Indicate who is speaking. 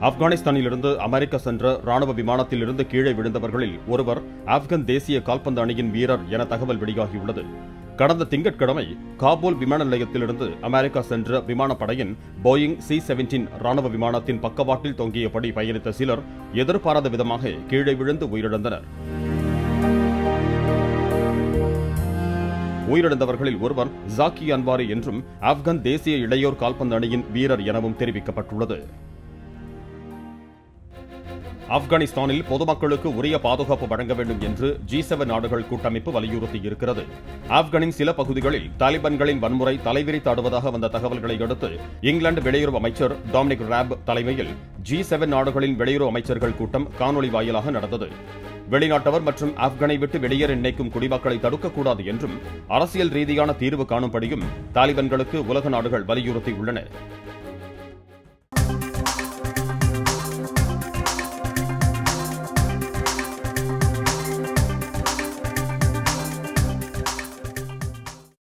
Speaker 1: ஆப்கானிஸ்தானிலிருந்து America சென்ற ராணுவ விமானத்திலிருந்து கீழே விழுந்தவர்களில் ஒருவர் ஆப்கன் தேசிய கால்பந்து அணியின் வீரர் என தகவல் வெளியாகியுள்ளது கடந்த திங்கட்கிழமை காபூல் விமான நிலையத்திலிருந்து அமெரிக்கா சென்ற விமானப்படையின் போயிங் சி செவன்டீன் ராணுவ விமானத்தின் பக்கவாட்டில் தொங்கியபடி பயணித்த சிலர் எதிர்பாராத விதமாக கீழே விழுந்து உயிரிழந்தனர் உயிரிழந்தவர்களில் ஒருவர் ஜாக்கி அன்வாரி என்றும் ஆப்கன் தேசிய இளையோர் கால்பந்து அணியின் வீரர் எனவும் தெரிவிக்கப்பட்டுள்ளது ஆப்கானிஸ்தானில் பொதுமக்களுக்கு உரிய பாதுகாப்பு வழங்க வேண்டும் என்று ஜி செவன் நாடுகள் கூட்டமைப்பு வலியுறுத்தியிருக்கிறது ஆப்கானின் சில பகுதிகளில் தாலிபான்களின் வன்முறை தலைவிரித்தாடுவதாக வந்த தகவல்களை அடுத்து இங்கிலாந்து வெளியுறவு அமைச்சர் டாமினிக் ராப் தலைமையில் ஜி செவன் நாடுகளின் வெளியுறவு அமைச்சர்கள் கூட்டம் காணொலி வாயிலாக நடந்தது வெளிநாட்டவர் மற்றும் ஆப்கானை விட்டு வெளியேற நினைக்கும் குடிமக்களை தடுக்கக்கூடாது என்றும் அரசியல் ரீதியான தீர்வு காணும்படியும் தாலிபான்களுக்கு உலக நாடுகள் வலியுறுத்தியுள்ளன